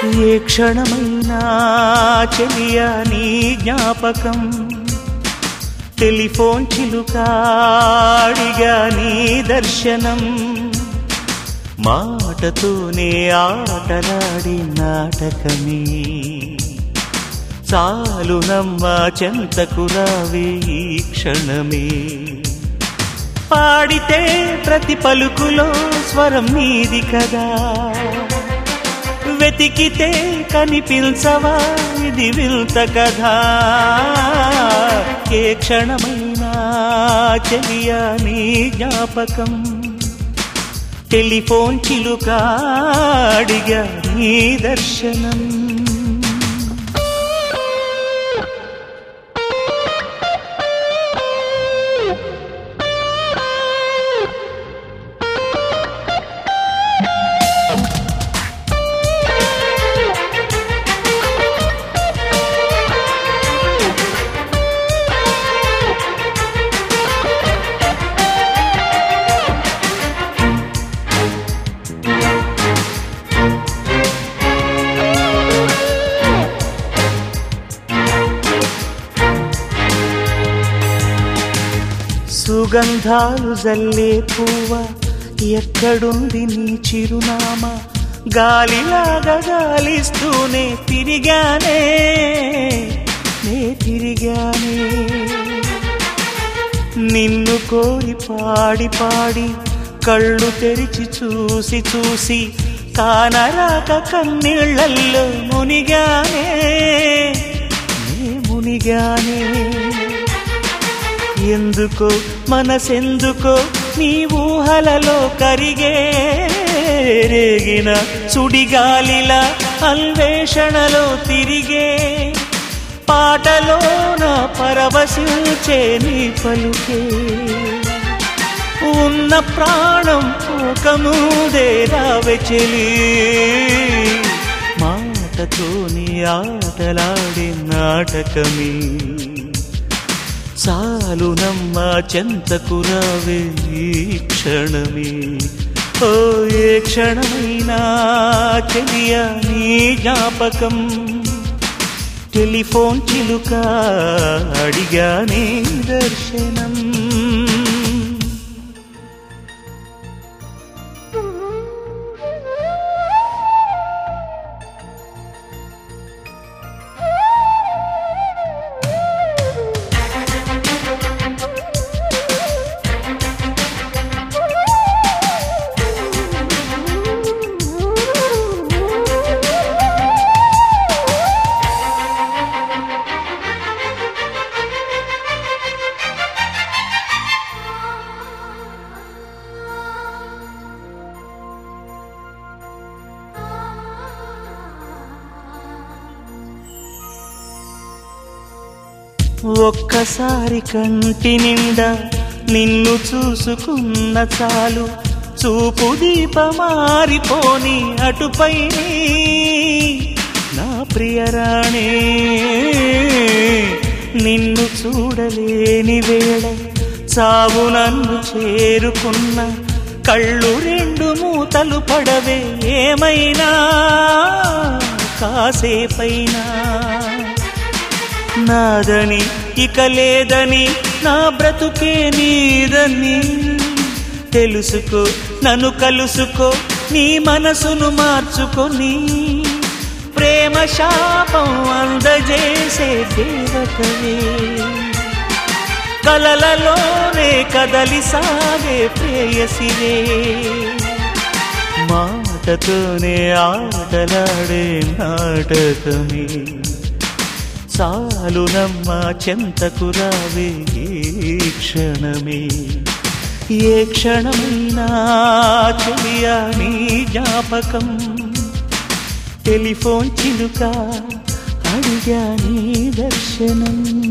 ఏ క్షణమైనా చెలియా నీ జ్ఞాపకం టెలిఫోన్ చిలుకాడిగా నీ దర్శనం మాటతోనే ఆటలాడి నాటకమే చాలు నమ్మ చెంతకు రావే ఈ క్షణమే పాడితే ప్రతి పలుకులో స్వరం నీది కదా వెతికితే కనిపించవా ఇది వింత కదా ఏ క్షణమైనా చెలియా నీ జ్ఞాపకం టెలిఫోన్ చిలుకాడిగా నీ దర్శనం సుగంధాలు జల్లే పువ్వ ఎక్కడుంది నీ చిరునామా గాలిలాగా గాలిస్తూనే తిరిగానే నే తిరిగానే నిన్ను కోరి పాడి పాడి కళ్ళు తెరిచి చూసి చూసి కానరాక కన్నీళ్ళల్లో మునిగానే నే మునిగానే ఎందుకో మనసెందుకో నీ ఊహలలో కరిగే రేగిన సుడిగాలిలా అన్వేషణలో తిరిగే పాటలోన పరవశించే నీ పలుకే ఉన్న ప్రాణం పోకముదే రావె చెలి మాటతోని ఆటలాడే నాటకమే చాలు నమ్మ చెంతకు రావే ఈ క్షణమే ఓ ఏ క్షణమైనా చెలియా నీ జ్ఞాపకం టెలిఫోన్ చిలుక అడిగా నీ దర్శనం ఒక్కసారి కంటి నిండా నిన్ను చూసుకున్న చాలు చూపు దీపమారిపోని అటుపై నా ప్రియరాణే నిన్ను చూడలేని వేళ చావు నన్ను చేరుకున్న కళ్ళు రెండు మూతలు పడవే ఏమైనా కాసేపైనా నాదని ఇక లేదని నా బ్రతుకే నీదని తెలుసుకో నన్ను కలుసుకో నీ మనసును మార్చుకొని ప్రేమ శాపం అందజేసే దేవతవే కలలలోనే కదలి సాగే ప్రేయసివే మాటతోనే ఆటలాడే నాటకమే చాలు నమ్మ చెంతకు రావే ఈ క్షణమే ఏ క్షణమైనా చెలియా నీ జ్ఞాపకం టెలిఫోన్ చిలుక అడిగా నీ దర్శనం